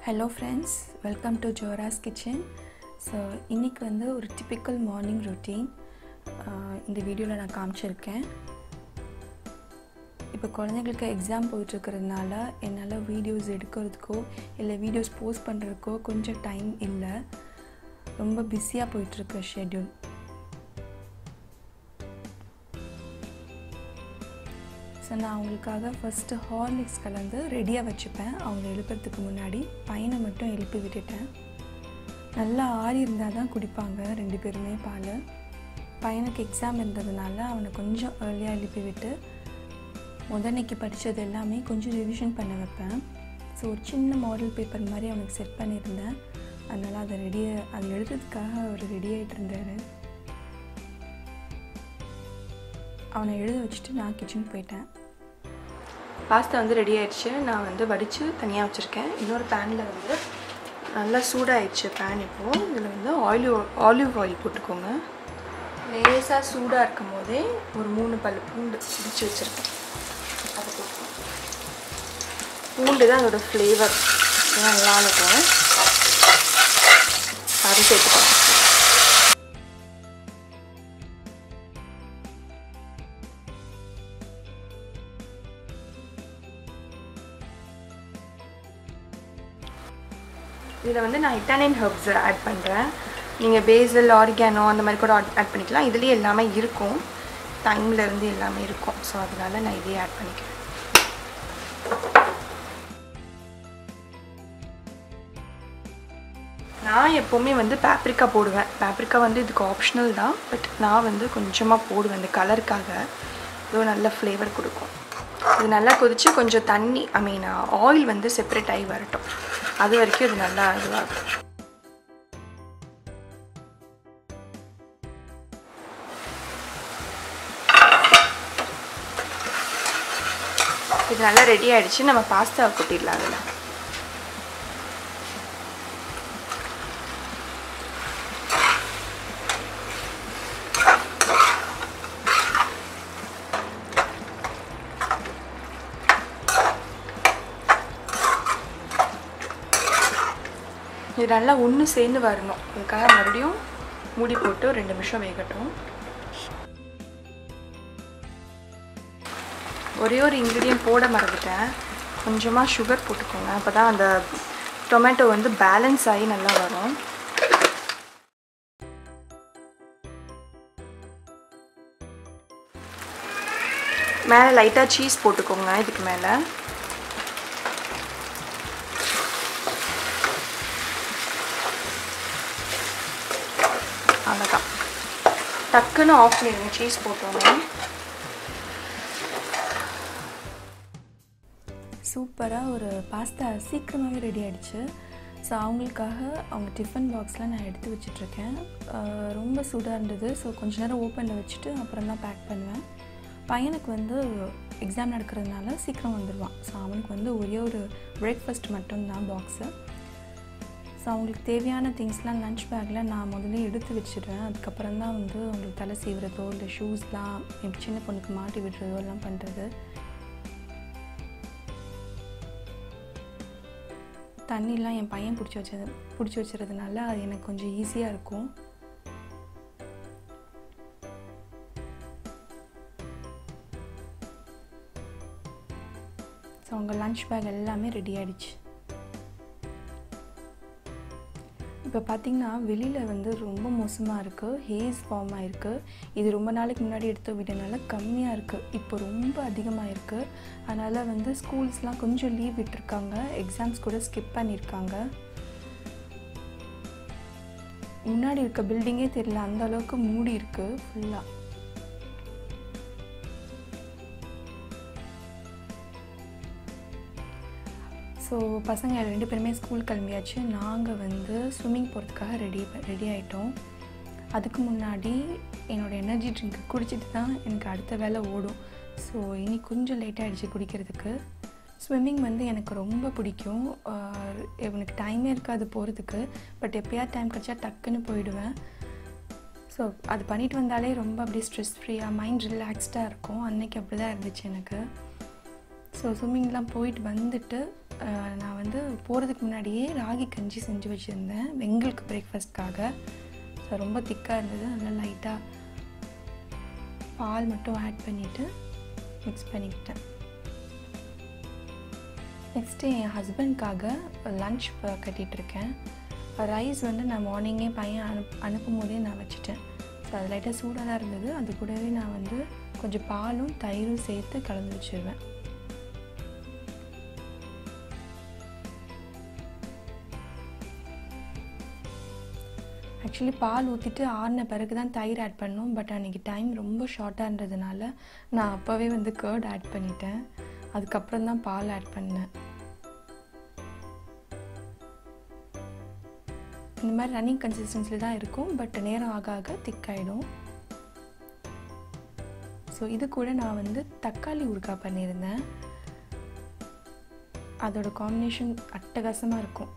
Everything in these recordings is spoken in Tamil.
hello friends welcome to Joras kitchen so இன்றைக்கி வந்து ஒரு டிப்பிக்கல் மார்னிங் ரொட்டீன் இந்த வீடியோவில் நான் காமிச்சிருக்கேன் இப்போ குழந்தைங்களுக்கு எக்ஸாம் போயிட்டுருக்கிறதுனால என்னால் வீடியோஸ் எடுக்கிறதுக்கோ இல்லை வீடியோஸ் போஸ்ட் பண்ணுறதுக்கோ கொஞ்சம் டைம் இல்லை ரொம்ப பிஸியாக போயிட்டுருக்கு ஷெட்யூல் ஸோ நான் அவங்களுக்காக ஃபஸ்ட்டு ஹார்லிக்ஸ் கலந்து ரெடியாக வச்சுப்பேன் அவங்க எழுப்புறதுக்கு முன்னாடி பையனை மட்டும் எழுப்பி விட்டுட்டேன் நல்லா ஆறி இருந்தால் தான் குடிப்பாங்க ரெண்டு பேருமே பால் பையனுக்கு எக்ஸாம் இருந்ததுனால அவனை கொஞ்சம் ஏர்லியாக எழுப்பி விட்டு முதன்னைக்கு படித்தது எல்லாமே கொஞ்சம் ரிவிஷன் பண்ண வைப்பேன் ஸோ ஒரு சின்ன மாடல் பேப்பர் மாதிரி அவனுக்கு செட் பண்ணியிருந்தேன் அதனால் அதை ரெடியாக அதை எழுதுறதுக்காக அவர் ரெடி ஆகிட்டு இருந்தார் அவனை எழுத வச்சுட்டு நான் கிச்சனுக்கு போயிட்டேன் பாஸ்தா வந்து ரெடி ஆயிடுச்சு நான் வந்து வடித்து தனியாக வச்சுருக்கேன் இன்னொரு பேனில் வந்து நல்லா சூடாகிடுச்சு பேன் இப்போது இதில் வந்து ஆலிவ் ஆலிவ் ஆயில் போட்டுக்கோங்க லேசாக சூடாக இருக்கும் போதே ஒரு மூணு பல் பூண்டு இடிச்சு வச்சுருக்கேன் அதை போட்டுக்கோங்க பூண்டு தான் அதோட ஃப்ளேவர் நல்லா இருக்கும் அது சேர்த்துக்கோங்க இதில் வந்து நான் இட்டாலியன் ஹர்ப்ஸ் ஆட் பண்ணுறேன் நீங்கள் பேசல் ஆரிகானோ அந்த மாதிரி கூட ஆட் பண்ணிக்கலாம் இதுலேயே எல்லாமே இருக்கும் டைமில் இருந்து எல்லாமே இருக்கும் ஸோ அதனால நான் இதையே ஆட் பண்ணிக்கிறேன் நான் எப்போவுமே வந்து பேப்ரிக்கா போடுவேன் பேப்ரிக்கா வந்து இதுக்கு ஆப்ஷனல் தான் பட் நான் வந்து கொஞ்சமாக போடுவேன் இந்த கலருக்காக இது நல்ல ஃப்ளேவர் கொடுக்கும் இது நல்லா கொதித்து கொஞ்சம் தண்ணி ஐ மீன் ஆயில் வந்து செப்பரேட் ஆகி வரட்டும் அது வரைக்கும் இது நல்லா இதுவாகும் இது நல்லா ரெடி ஆகிடுச்சு நம்ம பாஸ்தாவை கொட்டிடலாம் அதில் இது நல்லா ஒன்று சேர்ந்து வரணும் அதுக்காக மறுபடியும் மூடி போட்டு ரெண்டு நிமிஷம் வேகட்டும் ஒரே ஒரு இன்க்ரீடியன்ட் போட மறந்துட்டேன் கொஞ்சமாக சுகர் போட்டுக்கோங்க அப்போ தான் அந்த டொமேட்டோ வந்து பேலன்ஸ் ஆகி நல்லா வரும் மேலே லைட்டாக சீஸ் போட்டுக்கோங்க இதுக்கு மேலே அவ்வளோதான் டக்குன்னு ஆஃப் பண்ணிடுங்க சீஸ் போட்டோன்னே சூப்பராக ஒரு பாஸ்தா சீக்கிரமாகவே ரெடி ஆகிடுச்சு ஸோ அவங்களுக்காக அவங்க டிஃபன் பாக்ஸில் நான் எடுத்து வச்சிட்ருக்கேன் ரொம்ப சூடாக இருந்தது ஸோ கொஞ்ச நேரம் ஓப்பனில் வச்சுட்டு அப்புறம் தான் பேக் பண்ணுவேன் பையனுக்கு வந்து எக்ஸாம் நடக்கிறதுனால சீக்கிரம் வந்துடுவான் ஸோ அவனுக்கு வந்து ஒரே ஒரு பிரேக்ஃபாஸ்ட் மட்டும்தான் பாக்ஸு ஸோ அவங்களுக்கு தேவையான திங்ஸ்லாம் லன்ச் பேக்கில் நான் முதல்ல எடுத்து வச்சிடுவேன் அதுக்கப்புறம் தான் வந்து அவங்களுக்கு தலை சீவுறதோ இல்லை ஷூஸ்லாம் என் சின்ன பொண்ணுக்கு மாட்டி விடுறதோ எல்லாம் பண்ணுறது தண்ணிலாம் என் பையன் பிடிச்சி வச்சது பிடிச்சி வச்சுறதுனால அது எனக்கு கொஞ்சம் ஈஸியாக இருக்கும் ஸோ அவங்க லன்ச் பேக் எல்லாமே ரெடி ஆகிடுச்சு இப்போ பார்த்திங்கன்னா வெளியில் வந்து ரொம்ப மோசமாக இருக்குது ஹேஸ் ஃபார்ம் ஆகிருக்கு இது ரொம்ப நாளைக்கு முன்னாடி எடுத்த வீடுனால கம்மியாக இருக்குது இப்போ ரொம்ப அதிகமாக இருக்குது அதனால் வந்து ஸ்கூல்ஸ்லாம் கொஞ்சம் லீவ் விட்டுருக்காங்க எக்ஸாம்ஸ் கூட ஸ்கிப் பண்ணியிருக்காங்க முன்னாடி இருக்க பில்டிங்கே தெரியல அந்த அளவுக்கு மூடி இருக்குது ஃபுல்லாக ஸோ பசங்க ரெண்டு பேருமே ஸ்கூல் கிளம்பியாச்சு நாங்கள் வந்து ஸ்விம்மிங் போகிறதுக்காக ரெடி ரெடி ஆகிட்டோம் அதுக்கு முன்னாடி என்னோடய எனர்ஜி ட்ரிங்க் குடிச்சிட்டு தான் எனக்கு அடுத்த வேலை ஓடும் ஸோ இனி கொஞ்சம் லேட் ஆகிடுச்சு குடிக்கிறதுக்கு ஸ்விம்மிங் வந்து எனக்கு ரொம்ப பிடிக்கும் எனக்கு டைமே இருக்காது போகிறதுக்கு பட் எப்போயாவது டைம் கிடச்சா டக்குன்னு போயிடுவேன் ஸோ அது பண்ணிட்டு வந்தாலே ரொம்ப அப்படியே ஸ்ட்ரெஸ் ஃப்ரீயாக மைண்ட் ரிலாக்ஸ்டாக இருக்கும் அன்றைக்கி அப்படி தான் இருந்துச்சு எனக்கு ஸோ ஸ்விம்மிங்லாம் போயிட்டு வந்துட்டு அஹ், நான் வந்து போகிறதுக்கு முன்னாடியே ராகி கஞ்சி செஞ்சு வச்சுருந்தேன் எங்களுக்கு பிரேக்ஃபாஸ்ட்காக ஸோ ரொம்ப திக்காக இருந்தது நல்லா லைட்டாக பால் மட்டும் ஆட் பண்ணிவிட்டு மிக்ஸ் பண்ணிக்கிட்டேன் நெக்ஸ்ட்டு என் ஹஸ்பண்ட்காக லன்ச் கட்டிகிட்ருக்கேன் ரைஸ் வந்து நான் மார்னிங்கே பையன் அனுப் அனுப்பும் போதே நான் வச்சுட்டேன் ஸோ அது லைட்டாக சூடாக தான் இருந்தது அது கூடவே நான் வந்து கொஞ்சம் பாலும் தயிரும் சேர்த்து கலந்து வச்சுருவேன் ஆக்சுவலி பால் ஊற்றிட்டு ஆறின பிறகு தான் தயிர் ஆட் பண்ணோம் பட் அன்றைக்கி டைம் ரொம்ப ஷார்ட்டாக இருந்ததுனால நான் அப்போவே வந்து கேர்ட் ஆட் பண்ணிட்டேன் அதுக்கப்புறம் தான் பால் ஆட் பண்ணேன் இந்த மாதிரி ரன்னிங் கன்சிஸ்டன்சியில் தான் இருக்கும் பட் நேரம் ஆக ஆக திக்காயிடும் ஸோ இது கூட நான் வந்து தக்காளி ஊறுகாய் பண்ணியிருந்தேன் அதோட காம்பினேஷன் அட்டகாசமாக இருக்கும்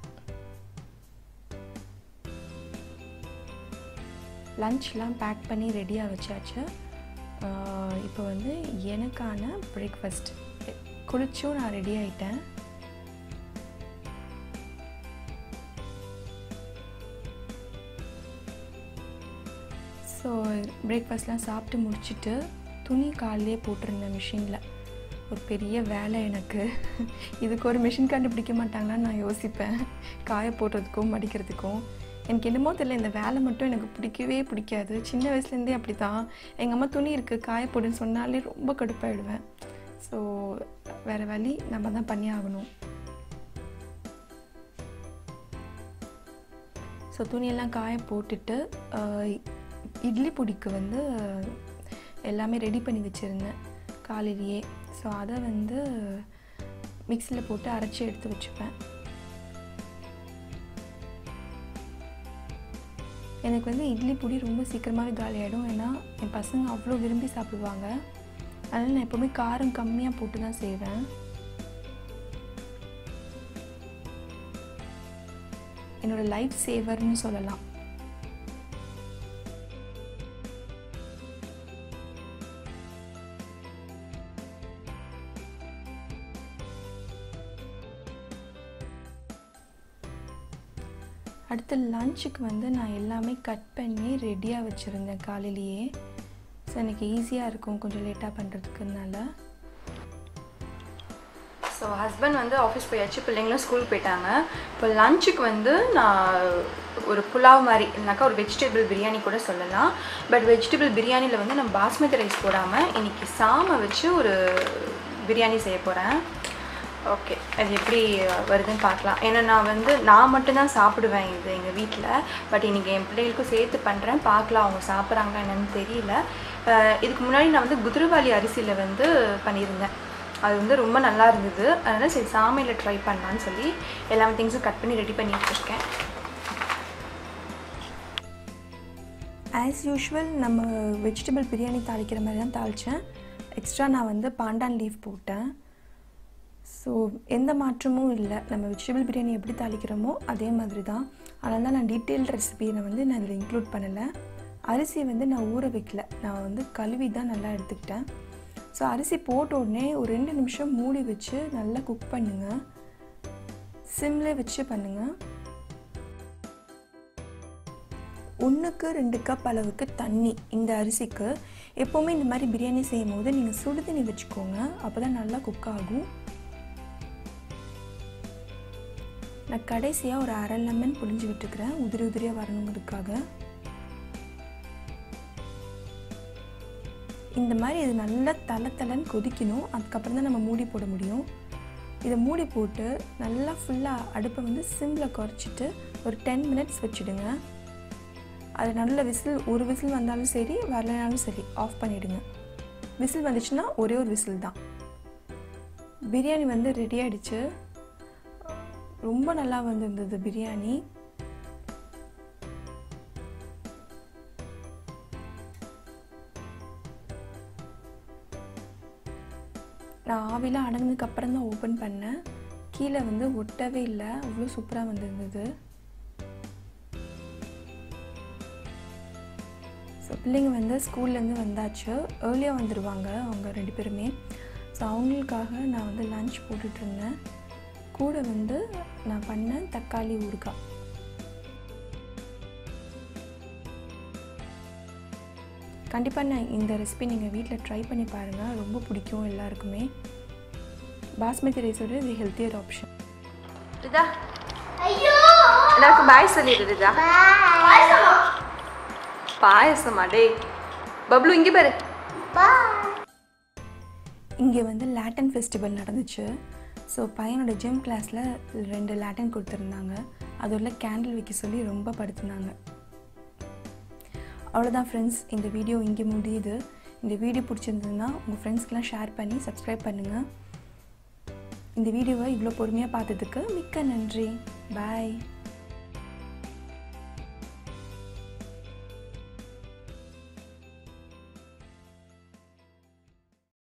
லன்ச்லாம் பேக் பண்ணி ரெடியாக வச்சாச்சு ஆஹ் இப்போ வந்து எனக்கான பிரேக்ஃபாஸ்ட் குளிச்சும் நான் ரெடி ஆயிட்டேன் ஸோ பிரேக்ஃபாஸ்ட்லாம் சாப்பிட்டு முடிச்சுட்டு துணி காலையே போட்டிருந்தேன் மிஷினில் ஒரு பெரிய வேலை எனக்கு இதுக்கு ஒரு மிஷின் கண்டுபிடிக்க மாட்டாங்களான்னு நான் யோசிப்பேன் காய போடுறதுக்கும் மடிக்கிறதுக்கும் எனக்கு என்னமோ தெரியல இந்த வேலை மட்டும் எனக்கு பிடிக்கவே பிடிக்காது சின்ன வயசுலேருந்தே அப்படி தான் எங்கள் அம்மா துணி இருக்குது காய போடுன்னு சொன்னாலே ரொம்ப கடுப்பாயிடுவேன் ஸோ வேறு வழி நம்ம தான் பண்ணி ஆகணும் ஸோ துணியெல்லாம் காய போட்டுட்டு ஆஹ், இட்லி பொடிக்கு வந்து எல்லாமே ரெடி பண்ணி வச்சுருந்தேன் காலையிலேயே ஸோ அதை வந்து மிக்சியில் போட்டு அரைச்சி எடுத்து வச்சுப்பேன் எனக்கு வந்து இட்லி பொடி ரொம்ப சீக்கிரமாகவே காலியாகிடும் ஏன்னா என் பசங்க அவ்வளோ விரும்பி சாப்பிடுவாங்க அதனால் நான் எப்போவுமே காரம் கம்மியாக போட்டு தான் செய்வேன் என்னோட லைஃப் சேவர்னு சொல்லலாம் அடுத்து லஞ்சுக்கு வந்து நான் எல்லாமே கட் பண்ணி ரெடியாக வச்சுருந்தேன் காலையிலேயே ஸோ எனக்கு ஈஸியாக இருக்கும் கொஞ்சம் லேட்டாக பண்ணுறதுக்குனால ஸோ ஹஸ்பண்ட் வந்து ஆஃபீஸ் போயாச்சு பிள்ளைங்களும் ஸ்கூல் போயிட்டாங்க இப்போ லஞ்சுக்கு வந்து நான் ஒரு புலாவ் மாதிரி இல்லைனாக்கா ஒரு வெஜிடபிள் பிரியாணி கூட சொல்லலாம் பட் வெஜிடபிள் பிரியாணியில் வந்து நான் பாஸ்மதி ரைஸ் போடாமல் இன்னைக்கு சாமை வச்சு ஒரு பிரியாணி செய்ய போகிறேன் ஓகே அது எப்படி வருதுன்னு பார்க்கலாம் ஏன்னா நான் வந்து நான் மட்டும்தான் சாப்பிடுவேன் இது எங்கள் வீட்டில் பட் இன்றைக்கி என் பிள்ளைகளுக்கும் சேர்த்து பண்ணுறேன் பார்க்கலாம் அவங்க சாப்பிட்றாங்களா என்னன்னு தெரியல அஹ் இதுக்கு முன்னாடி நான் வந்து குதிரவாளி அரிசியில் வந்து பண்ணியிருந்தேன் அது வந்து ரொம்ப நல்லா இருந்தது அதனால் சரி சாமையில் ட்ரை பண்ணலான்னு சொல்லி எல்லா திங்ஸும் கட் பண்ணி ரெடி பண்ணி வச்சுருக்கேன் ஆஸ் யூஷுவல் நம்ம வெஜிடபிள் பிரியாணி தாளிக்கிற மாதிரி தான் தாளித்தேன் எக்ஸ்ட்ரா நான் வந்து பாண்டான் லீஃப் போட்டேன் ஸோ எந்த மாற்றமும் இல்லை நம்ம வெஜிடபிள் பிரியாணி எப்படி தாளிக்கிறோமோ அதே மாதிரி தான் அதனால தான் நான் டீட்டெயில் ரெசிபியை நான் வந்து நான் இதில் இன்க்ளூட் பண்ணலை அரிசியை வந்து நான் ஊற வைக்கல நான் வந்து கழுவி தான் நல்லா எடுத்துக்கிட்டேன் ஸோ அரிசி போட்ட உடனே ஒரு ரெண்டு நிமிஷம் மூடி வச்சு நல்லா குக் பண்ணுங்கள் சிம்லே வச்சு பண்ணுங்கள் ஒன்றுக்கு ரெண்டு கப் அளவுக்கு தண்ணி இந்த அரிசிக்கு எப்போவுமே இந்த மாதிரி பிரியாணி செய்யும் போது நீங்கள் சுடு தண்ணி வச்சுக்கோங்க அப்போ தான் நல்லா குக் ஆகும் நான் கடைசியாக ஒரு அரை லெமன் புளிஞ்சு விட்டுக்கிறேன் உதிரி உதிரியாக வரணுங்கிறதுக்காக இந்த மாதிரி இது நல்லா தலை தலைன்னு கொதிக்கணும் அதுக்கப்புறம் தான் நம்ம மூடி போட முடியும் இதை மூடி போட்டு நல்லா ஃபுல்லாக அடுப்பை வந்து சிம்மில் குறைச்சிட்டு ஒரு டென் மினிட்ஸ் வச்சுடுங்க அது நல்ல விசில் ஒரு விசில் வந்தாலும் சரி வரலனாலும் சரி ஆஃப் பண்ணிவிடுங்க விசில் வந்துச்சுன்னா ஒரே ஒரு விசில் தான் பிரியாணி வந்து ரெடி ஆயிடுச்சு ரொம்ப நல்லா வந்திருந்தது பிரியாணி நான் ஆவிலாம் அடங்கினதுக்கு அப்புறம் தான் ஓப்பன் பண்ணேன் கீழே வந்து ஒட்டவே இல்லை அவ்வளோ சூப்பராக வந்திருந்தது ஸோ பிள்ளைங்க வந்து ஸ்கூல்லேருந்து வந்தாச்சு ஏர்லியாக வந்துடுவாங்க அவங்க ரெண்டு பேருமே ஸோ அவங்களுக்காக நான் வந்து லஞ்ச் போட்டுட்ருந்தேன் கூட வந்து நான் பண்ண தக்காளி ஊறுகாய் கண்டிப்பாக நான் இந்த ரெசிபி நீங்கள் வீட்டில் ட்ரை பண்ணி பாருங்கள் ரொம்ப பிடிக்கும் எல்லாருக்குமே பாஸ்மதி ரைஸோட இது ஹெல்த்தியர் ஆப்ஷன் ரிதா எல்லாருக்கும் பாய் சொல்லிடு ரிதா பாயசமா டேய் பப்ளு இங்கே பாரு இங்கே வந்து லாட்டன் ஃபெஸ்டிவல் நடந்துச்சு ஸோ பையனோட ஜிம் கிளாஸில் ரெண்டு லாட்டன் கொடுத்துருந்தாங்க அதோட கேண்டில் வைக்க சொல்லி ரொம்ப படுத்துனாங்க அவ்வளோதான் ஃப்ரெண்ட்ஸ் இந்த வீடியோ இங்கே முடியுது இந்த வீடியோ பிடிச்சிருந்ததுன்னா உங்கள் ஃப்ரெண்ட்ஸ்க்கெலாம் ஷேர் பண்ணி சப்ஸ்கிரைப் பண்ணுங்கள் இந்த வீடியோவை இவ்வளோ பொறுமையாக பார்த்ததுக்கு மிக்க நன்றி பாய்